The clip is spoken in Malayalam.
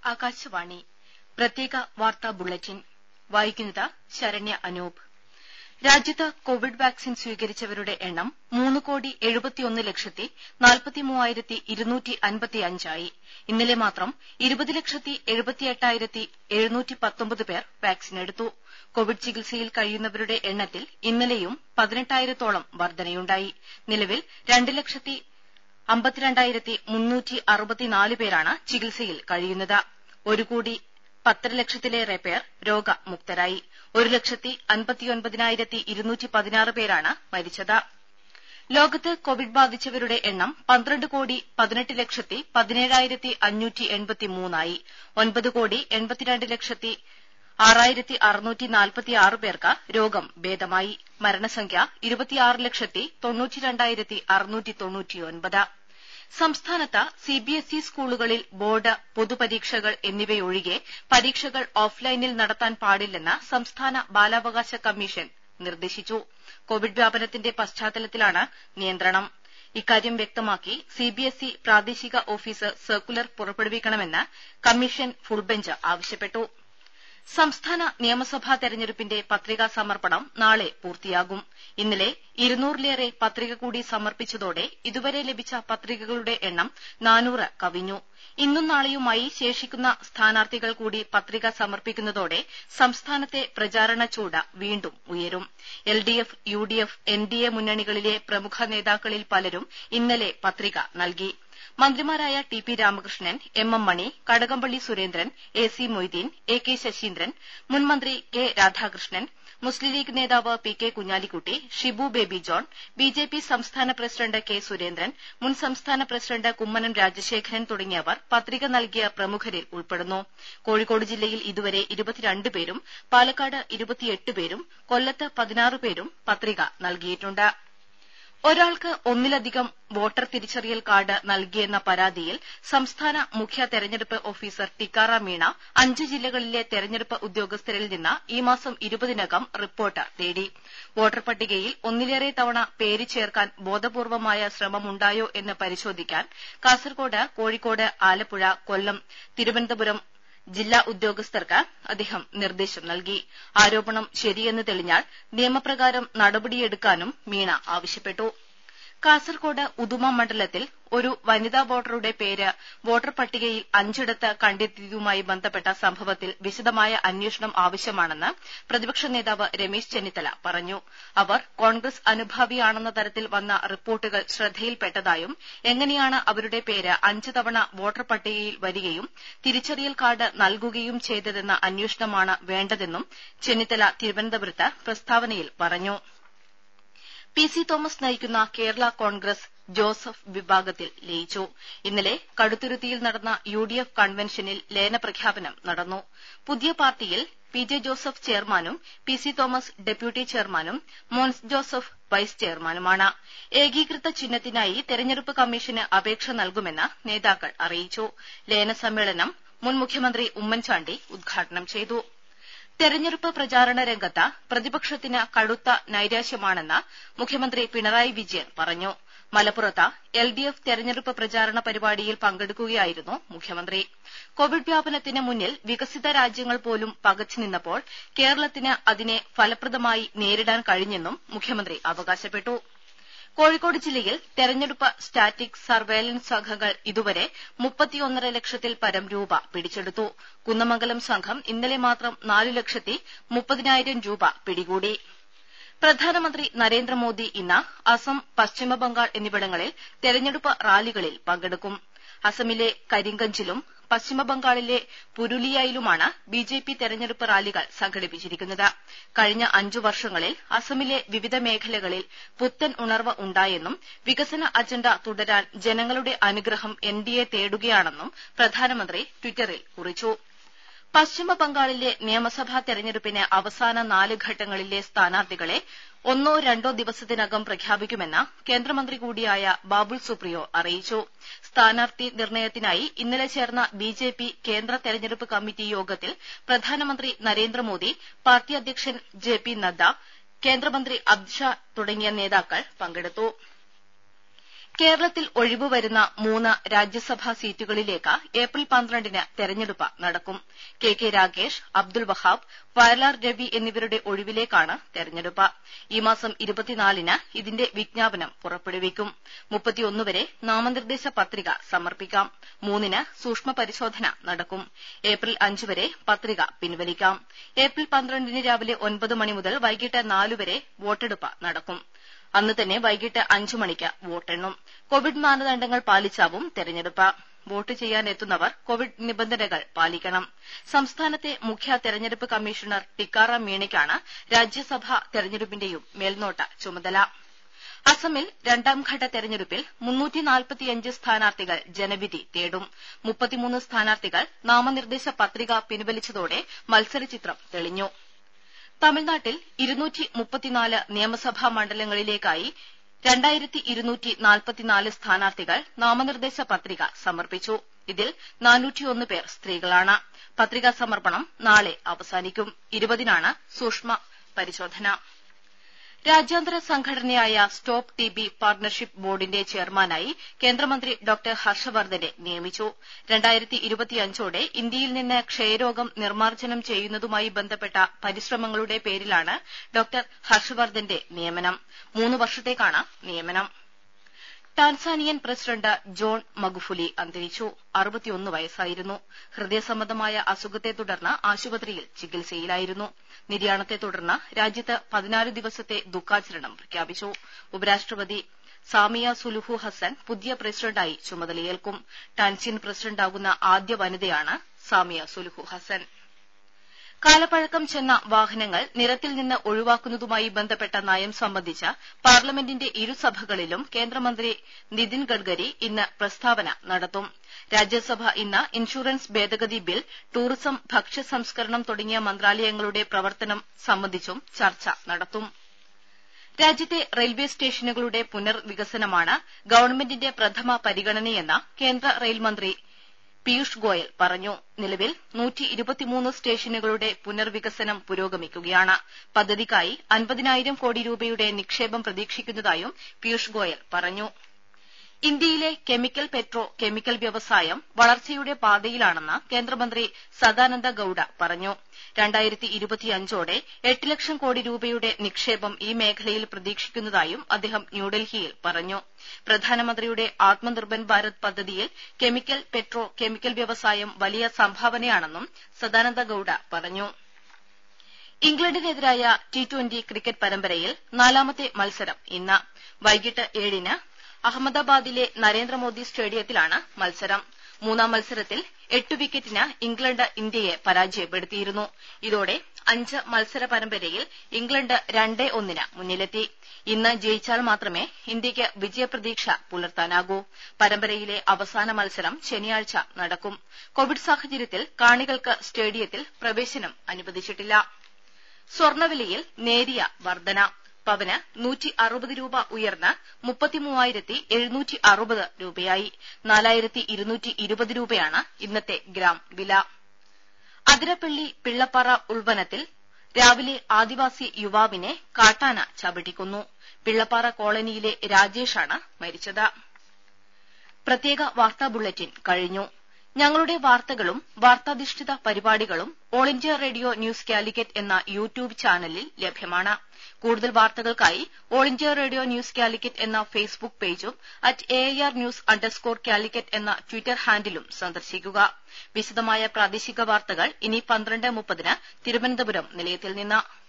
ആകാശവാണി പ്രത്യേക വാർത്താ ബുള്ളറ്റിൻ വായിക്കുന്നത് ശരണ്യ അനൂപ് രാജ്യത്ത് കോവിഡ് വാക്സിൻ സ്വീകരിച്ചവരുടെ എണ്ണം മൂന്ന് കോടി എഴുപത്തിയൊന്ന് ലക്ഷത്തി നാൽപ്പത്തിമൂവായിരത്തി ഇരുന്നൂറ്റി അൻപത്തിയഞ്ചായി ഇന്നലെ മാത്രം ഇരുപത് ലക്ഷത്തി എഴുപത്തിയെട്ടായിരത്തി എഴുന്നൂറ്റി പത്തൊമ്പത് പേർ വാക്സിനെടുത്തു കോവിഡ് ചികിത്സയിൽ കഴിയുന്നവരുടെ എണ്ണത്തിൽ ഇന്നലെയും പതിനെട്ടായിരത്തോളം വർധനയുണ്ടായി നിലവിൽ രണ്ട് ലക്ഷത്തി അമ്പത്തിരണ്ടായിരത്തി മുന്നൂറ്റി അറുപത്തിനാല് പേരാണ് ചികിത്സയിൽ കഴിയുന്നത് ഒരു കോടി പത്തര ലക്ഷത്തിലേറെ പേർ രോഗമുക്തരായി ഒരു ലക്ഷത്തി അൻപത്തിയൊൻപതിനായിരത്തി ഇരുന്നൂറ്റി പതിനാറ് പേരാണ് മരിച്ചത് ലോകത്ത് കോവിഡ് ബാധിച്ചവരുടെ എണ്ണം പന്ത്രണ്ട് കോടി പതിനെട്ട് ലക്ഷത്തി പതിനേഴായിരത്തി അഞ്ഞൂറ്റി എൺപത്തിമൂന്നായി ഒൻപത് കോടി എൺപത്തിരണ്ട് ലക്ഷത്തി ആറായിരത്തി അറുന്നൂറ്റി നാൽപ്പത്തിയാറ് പേർക്ക് രോഗം ഭേദമായി മരണസംഖ്യ ഇരുപത്തിയാറ് ലക്ഷത്തി തൊണ്ണൂറ്റിരണ്ടായിരത്തി അറുന്നൂറ്റി തൊണ്ണൂറ്റിയൊൻപത് സംസ്ഥാനത്ത് സിബിഎസ്ഇ സ്കൂളുകളിൽ ബോർഡ് പൊതുപരീക്ഷകൾ എന്നിവയൊഴികെ പരീക്ഷകൾ ഓഫ്ലൈനിൽ നടത്താൻ പാടില്ലെന്ന് സംസ്ഥാന ബാലാവകാശ കമ്മീഷൻ നിർദ്ദേശിച്ചു കോവിഡ് വ്യാപനത്തിന്റെ പശ്ചാത്തലത്തിലാണ് നിയന്ത്രണം ഇക്കാര്യം വ്യക്തമാക്കി സിബിഎസ്ഇ പ്രാദേശിക ഓഫീസർ സർക്കുലർ പുറപ്പെടുവിക്കണമെന്ന് കമ്മീഷൻ ഫുൾബെഞ്ച് ആവശ്യപ്പെട്ടു സംസ്ഥാന നിയമസഭാ തെരഞ്ഞെടുപ്പിന്റെ പത്രികാ സമർപ്പണം നാളെ പൂർത്തിയാകും ഇന്നലെ ഇരുന്നൂറിലേറെ പത്രിക കൂടി സമർപ്പിച്ചതോടെ ഇതുവരെ ലഭിച്ച പത്രികകളുടെ എണ്ണം നാനൂറ് കവിഞ്ഞു ഇന്നും നാളെയുമായി ശേഷിക്കുന്ന സ്ഥാനാർത്ഥികൾ കൂടി പത്രിക സമർപ്പിക്കുന്നതോടെ സംസ്ഥാനത്തെ പ്രചാരണ ചൂട് വീണ്ടും ഉയരും എൽഡിഎഫ് യുഡിഎഫ് എൻഡിഎ മുന്നണികളിലെ പ്രമുഖ നേതാക്കളിൽ പലരും ഇന്നലെ പത്രിക നൽകി മന്ത്രിമാരായ T P Ramakrishnan M M Mani Kadakampally Surendran A C Moideen A K Saseendran മുൻമന്ത്രി കെ രാധാകൃഷ്ണൻ മുസ്ലിം ലീഗ് നേതാവ് P K Kunhalikutty Shibu Baby John B J P സംസ്ഥാന പ്രസിഡന്റ് കെ സുരേന്ദ്രൻ മുൻ സംസ്ഥാന പ്രസിഡന്റ് കുമ്മനം രാജശേഖരൻ തുടങ്ങിയവർ പത്രിക നൽകിയ പ്രമുഖരിൽ ഉൾപ്പെടുന്നു കോഴിക്കോട് ജില്ലയിൽ ഇതുവരെ ഇരുപത്തിരണ്ട് പേരും പാലക്കാട് ഇരുപത്തിയെട്ട് പേരും കൊല്ലത്ത് പതിനാറ് പേരും പത്രിക നൽകിയിട്ടുണ്ട് ഒരാൾക്ക് ഒന്നിലധികം വോട്ടർ തിരിച്ചറിയൽ കാർഡ് നൽകിയെന്ന പരാതിയിൽ സംസ്ഥാന മുഖ്യ തെരഞ്ഞെടുപ്പ് ഓഫീസർ ടിക്കാറാം മീണ അഞ്ച് ജില്ലകളിലെ തെരഞ്ഞെടുപ്പ് ഉദ്യോഗസ്ഥരിൽ നിന്ന് ഈ മാസം ഇരുപതിനകം റിപ്പോർട്ട് തേടി വോട്ടർ പട്ടികയിൽ ഒന്നിലേറെ തവണ പേര് ചേർക്കാൻ ബോധപൂർവമായ ശ്രമമുണ്ടായോ എന്ന് പരിശോധിക്കാൻ കാസർകോട് കോഴിക്കോട് ആലപ്പുഴ കൊല്ലം തിരുവനന്തപുരം ജില്ലാ ഉദ്യോഗസ്ഥർക്ക് അദ്ദേഹം നിർദ്ദേശം നൽകി ആരോപണം ശരിയെന്ന് തെളിഞ്ഞാൽ നിയമപ്രകാരം നടപടിയെടുക്കാനും മീണ ആവശ്യപ്പെട്ടു കാസർകോട് ഉദുമ മണ്ഡലത്തിൽ ഒരു വനിതാ വോട്ടറുടെ പേര് വോട്ടർ പട്ടികയിൽ അഞ്ചിടത്ത് കണ്ടെത്തിയതുമായി ബന്ധപ്പെട്ട സംഭവത്തിൽ വിശദമായ അന്വേഷണം ആവശ്യമാണെന്ന് പ്രതിപക്ഷ നേതാവ് രമേശ് ചെന്നിത്തല പറഞ്ഞു അവർ കോൺഗ്രസ് അനുഭാവിയാണെന്ന തരത്തിൽ വന്ന റിപ്പോർട്ടുകൾ ശ്രദ്ധയിൽപ്പെട്ടതായും എങ്ങനെയാണ് അവരുടെ പേര് അഞ്ച് തവണ വോട്ടർ പട്ടികയിൽ വരികയും തിരിച്ചറിയൽ കാർഡ് നൽകുകയും ചെയ്തതെന്ന അന്വേഷണമാണ് വേണ്ടതെന്നും ചെന്നിത്തല തിരുവനന്തപുരത്ത് പ്രസ്താവനയിൽ പറഞ്ഞു പി സി തോമസ് നയിക്കുന്ന കേരള കോൺഗ്രസ് ജോസഫ് വിഭാഗത്തിൽ ലയിച്ചു ഇന്നലെ കടുത്തുരുത്തിയിൽ നടന്ന യു ഡി എഫ് കൺവെൻഷനിൽ ലയന പ്രഖ്യാപനം നടന്നു പുതിയ പാർട്ടിയിൽ പി ജെ ജോസഫ് ചെയർമാനും പി സി തോമസ് ഡെപ്യൂട്ടി ചെയർമാനും മോൻസ് ജോസഫ് വൈസ് ചെയർമാനുമാണ് ഏകീകൃത ചിഹ്നത്തിനായി തെരഞ്ഞെടുപ്പ് കമ്മീഷന് അപേക്ഷ നൽകുമെന്ന് നേതാക്കൾ അറിയിച്ചു ലയന സമ്മേളനം മുൻ മുഖ്യമന്ത്രി ഉമ്മൻചാണ്ടി ഉദ്ഘാടനം ചെയ്തു തെരഞ്ഞെടുപ്പ് പ്രചാരണ രംഗത്ത് പ്രതിപക്ഷത്തിന് കടുത്ത നൈരാശ്യമാണെന്ന് മുഖ്യമന്ത്രി പിണറായി വിജയൻ പറഞ്ഞു മലപ്പുറത്ത് എൽ ഡി എഫ് തെരഞ്ഞെടുപ്പ് പ്രചാരണ പരിപാടിയിൽ പങ്കെടുക്കുകയായിരുന്നു മുഖ്യമന്ത്രി കോവിഡ് വ്യാപനത്തിന് മുന്നിൽ വികസിത രാജ്യങ്ങൾ പോലും പകച്ചുനിന്നപ്പോൾ കേരളത്തിന് അതിനെ ഫലപ്രദമായി നേരിടാൻ കഴിഞ്ഞെന്നും മുഖ്യമന്ത്രി അവകാശപ്പെട്ടു കോഴിക്കോട് ജില്ലയിൽ തെരഞ്ഞെടുപ്പ് സ്റ്റാറ്റിക് സർവൈലൻസ് സംഘങ്ങൾ ഇതുവരെ മുപ്പത്തിയൊന്നര ലക്ഷത്തിൽ പരം രൂപ പിടിച്ചെടുത്തു കുന്നമംഗലം സംഘം ഇന്നലെ മാത്രം നാലു ലക്ഷത്തി മുപ്പതിനായിരം രൂപ പിടികൂടി പ്രധാനമന്ത്രി നരേന്ദ്രമോദി ഇന്ന് അസം പശ്ചിമബംഗാൾ എന്നിവിടങ്ങളിൽ തെരഞ്ഞെടുപ്പ് റാലികളിൽ പങ്കെടുക്കും അസമിലെ കരിങ്കഞ്ചിലും പശ്ചിമബംഗാളിലെ പുരുലിയയിലുമാണ് ബി ജെ പി തെരഞ്ഞെടുപ്പ് റാലികൾ സംഘടിപ്പിച്ചിരിക്കുന്നത് കഴിഞ്ഞ അഞ്ചു വർഷങ്ങളിൽ അസമിലെ വിവിധ മേഖലകളിൽ പുത്തൻ ഉണർവ് ഉണ്ടായെന്നും വികസന അജണ്ട തുടരാൻ ജനങ്ങളുടെ അനുഗ്രഹം എൻ ഡി എ തേടുകയാണെന്നും പ്രധാനമന്ത്രി ട്വിറ്ററിൽ കുറിച്ചു പശ്ചിമബംഗാളിലെ നിയമസഭാ തെരഞ്ഞെടുപ്പിന് അവസാന നാല് ഘട്ടങ്ങളിലെ സ്ഥാനാർത്ഥികളെ ഒന്നോ രണ്ടോ ദിവസത്തിനകം പ്രഖ്യാപിക്കുമെന്ന് കേന്ദ്രമന്ത്രി കൂടിയായ ബാബുൽ സുപ്രിയോ അറിയിച്ചു സ്ഥാനാർത്ഥി നിർണയത്തിനായി ഇന്നലെ ചേർന്ന ബി ജെ പി കേന്ദ്ര തെരഞ്ഞെടുപ്പ് കമ്മിറ്റി യോഗത്തിൽ പ്രധാനമന്ത്രി നരേന്ദ്രമോദി പാർട്ടി അധ്യക്ഷൻ ജെ പി നദ്ദ കേന്ദ്രമന്ത്രി അമിത്ഷാ തുടങ്ങിയ നേതാക്കൾ പങ്കെടുത്തു കേരളത്തിൽ ഒഴിവ് വരുന്ന മൂന്ന് രാജ്യസഭാ സീറ്റുകളിലേക്ക് ഏപ്രിൽ പന്ത്രണ്ടിന് തെരഞ്ഞെടുപ്പ് നടക്കും കെ കെ രാഗേഷ് അബ്ദുൾ വഹാബ് വയലാർ രവി എന്നിവരുടെ ഒഴിവിലേക്കാണ് തെരഞ്ഞെടുപ്പ് ഈ മാസം ഇരുപത്തിനാലിന് ഇതിന്റെ വിജ്ഞാപനം പുറപ്പെടുവിക്കും മുപ്പത്തിയൊന്ന് വരെ നാമനിർദ്ദേശ പത്രിക സമർപ്പിക്കാം മൂന്നിന് സൂക്ഷ്മ പരിശോധന നടക്കും ഏപ്രിൽ അഞ്ച് വരെ പത്രിക പിൻവലിക്കാം ഏപ്രിൽ പന്ത്രണ്ടിന് രാവിലെ ഒൻപത് മണി മുതൽ വൈകിട്ട് നാല് വരെ വോട്ടെടുപ്പ് നടക്കും അന്ന് തന്നെ വൈകിട്ട് അഞ്ചു മണിക്ക് വോട്ടെണ്ണും കോവിഡ് മാനദണ്ഡങ്ങൾ പാലിച്ചാവും തെരഞ്ഞെടുപ്പ് വോട്ട് ചെയ്യാനെത്തുന്നവർ കോവിഡ് നിബന്ധനകൾ പാലിക്കണം സംസ്ഥാനത്തെ മുഖ്യ തെരഞ്ഞെടുപ്പ് കമ്മീഷണർ ടിക്കാറാം മീണയ്ക്കാണ് രാജ്യസഭാ തെരഞ്ഞെടുപ്പിന്റെയും മേൽനോട്ട ചുമതല അസമിൽ രണ്ടാംഘട്ട തെരഞ്ഞെടുപ്പിൽ സ്ഥാനാർത്ഥികൾ ജനവിധി തേടും മുപ്പത്തിമൂന്ന് സ്ഥാനാർത്ഥികൾ നാമനിർദ്ദേശ പത്രിക പിൻവലിച്ചതോടെ മത്സരചിത്രം തെളിഞ്ഞു തമിഴ്നാട്ടിൽ നിയമസഭാ മണ്ഡലങ്ങളിലേക്കായി രണ്ടായിരത്തി ഇരുന്നൂറ്റി നാൽപ്പത്തിനാല് സ്ഥാനാർത്ഥികൾ നാമനിർദ്ദേശ പത്രിക സമർപ്പിച്ചു ഇതിൽ നാനൂറ്റിയൊന്ന് പേർ സ്ത്രീകളാണ് പത്രികാ സമർപ്പണം നാളെ അവസാനിക്കും ഇരുപതിനാണ് സൂക്ഷ്മ പരിശോധന രാജ്യാന്തര സംഘടനയായ സ്റ്റോപ്പ് ടി ബി പാർട്ണർഷിപ്പ് ബോർഡിന്റെ ചെയർമാനായി കേന്ദ്രമന്ത്രി ഡോക്ടർ ഹർഷവർദ്ധനെ നിയമിച്ചു ോടെ ഇന്ത്യയിൽ നിന്ന് ക്ഷയരോഗം നിർമ്മാർജ്ജനം ചെയ്യുന്നതുമായി ബന്ധപ്പെട്ട പരിശ്രമങ്ങളുടെ പേരിലാണ് ഡോക്ടർ ഹർഷവർദ്ധന്റെ നിയമനം മൂന്ന് വർഷത്തേക്കാണ് നിയമനം ടാൻസാനിയൻ പ്രസിഡന്റ് ജോൺ മഗുഫുലി അന്തരിച്ചു അറുപത്തിയൊന്ന് വയസ്സായിരുന്നു ഹൃദയസംബന്ധമായ അസുഖത്തെ തുടർന്ന് ആശുപത്രിയിൽ ചികിത്സയിലായിരുന്നു നിര്യാണത്തെ തുടർന്ന് രാജ്യത്ത് പതിനാല് ദിവസത്തെ ദുഃഖാചരണം പ്രഖ്യാപിച്ചു ഉപരാഷ്ട്രപതി സാമിയ സുലുഹു ഹസൻ പുതിയ പ്രസിഡന്റായി ചുമതലയേൽക്കും ടാൻസിൻ പ്രസിഡന്റാകുന്ന ആദ്യ വനിതയാണ് സാമിയ സുലുഹു ഹസൻ കാലപ്പഴക്കം ചെന്ന വാഹനങ്ങൾ നിരത്തിൽ നിന്ന് ഒഴിവാക്കുന്നതുമായി ബന്ധപ്പെട്ട നയം സംബന്ധിച്ച് പാർലമെന്റിന്റെ ഇരുസഭകളിലും കേന്ദ്രമന്ത്രി നിതിൻ ഗഡ്കരി ഇന്ന് പ്രസ്താവന നടത്തും രാജ്യസഭ ഇന്ന് ഇൻഷുറൻസ് ഭേദഗതി ബിൽ ടൂറിസം ഭക്ഷ്യ സംസ്കരണം തുടങ്ങിയ മന്ത്രാലയങ്ങളുടെ പ്രവർത്തനം സംബന്ധിച്ചും ചർച്ച നടത്തും രാജ്യത്തെ റെയിൽവേ സ്റ്റേഷനുകളുടെ പുനർവികസനമാണ് ഗവൺമെന്റിന്റെ പ്രഥമ പരിഗണനയെന്ന് കേന്ദ്ര റെയിൽ മന്ത്രി പീയൂഷ് ഗോയൽ പറഞ്ഞു നിലവിൽ സ്റ്റേഷനുകളുടെ പുനർവികസനം പുരോഗമിക്കുകയാണ് പദ്ധതിക്കായി അൻപതിനായിരം കോടി രൂപയുടെ നിക്ഷേപം പ്രതീക്ഷിക്കുന്നതായും പീയൂഷ് ഗോയൽ പറഞ്ഞു ഇന്ത്യയിലെ കെമിക്കൽ പെട്രോ കെമിക്കൽ വ്യവസായം വളർച്ചയുടെ പാതയിലാണെന്ന് കേന്ദ്രമന്ത്രി സദാനന്ദ ഗൌഡ പറഞ്ഞു ോടെ എട്ട് ലക്ഷം കോടി രൂപയുടെ നിക്ഷേപം ഈ മേഖലയിൽ പ്രതീക്ഷിക്കുന്നതായും അദ്ദേഹം ന്യൂഡൽഹിയിൽ പറഞ്ഞു പ്രധാനമന്ത്രിയുടെ ആത്മനിർഭർ ഭാരത് പദ്ധതിയിൽ കെമിക്കൽ പെട്രോ കെമിക്കൽ വ്യവസായം വലിയ സംഭാവനയാണെന്നും സദാനന്ദ ഗൌഡ പറഞ്ഞു ഇംഗ്ലണ്ടിനെതിരായ ടി ട്വന്റി ക്രിക്കറ്റ് പരമ്പരയിൽ നാലാമത്തെ മത്സരം ഇന്ന് വൈകിട്ട് ഏഴിന് അഹമ്മദാബാദിലെ നരേന്ദ്രമോദി സ്റ്റേഡിയത്തിലാണ് മത്സരം മൂന്നാം മത്സരത്തിൽ എട്ട് വിക്കറ്റിന് ഇംഗ്ലണ്ട് ഇന്ത്യയെ പരാജയപ്പെടുത്തിയിരുന്നു ഇതോടെ അഞ്ച് മത്സര പരമ്പരയിൽ ഇംഗ്ലണ്ട് രണ്ട് ഒന്നിന് മുന്നിലെത്തി ഇന്ന് ജയിച്ചാൽ മാത്രമേ ഇന്ത്യയ്ക്ക് വിജയപ്രതീക്ഷ പുലർത്താനാകൂ പരമ്പരയിലെ അവസാന മത്സരം ശനിയാഴ്ച നടക്കും കോവിഡ് സാഹചര്യത്തിൽ കാണികൾക്ക് സ്റ്റേഡിയത്തിൽ പ്രവേശനം അനുവദിച്ചിട്ടില്ല സ്വർണ്ണവിലയിൽ നേരിയ വർധന പവന് നൂറ്റി അറുപത് രൂപ ഉയർന്ന് മുപ്പത്തിമൂവായിരത്തി എഴുന്നൂറ്റി അറുപത് രൂപയായി നാലായിരത്തി ഇരുന്നൂറ്റി ഇരുപത് രൂപയാണ് ഇന്നത്തെ ഗ്രാം വില അതിരപ്പള്ളി പിള്ളപ്പാറ ഉൾവനത്തിൽ രാവിലെ ആദിവാസി യുവാവിനെ കാട്ടാന ചവിട്ടിക്കൊന്നു പിള്ളപ്പാറ കോളനിയിലെ രാജേഷാണ് മരിച്ചത് പ്രത്യേക വാർത്താ ബുള്ളറ്റിൻ കഴിഞ്ഞു ഞങ്ങളുടെ വാർത്തകളും വാർത്താധിഷ്ഠിത പരിപാടികളും all India radio news Calicut എന്ന യൂട്യൂബ് ചാനലിൽ ലഭ്യമാണ് കൂടുതൽ വാർത്തകൾക്കായി all India radio news Calicut എന്ന ഫേസ്ബുക്ക് പേജും at A R news underscore Calicut എന്ന ട്വിറ്റർ ഹാൻഡിലും സന്ദർശിക്കുക വിശദമായ പ്രാദേശിക വാർത്തകൾ ഇനി പന്ത്രണ്ട് മുപ്പതിന് തിരുവനന്തപുരം നിലയത്തിൽ നിന്ന്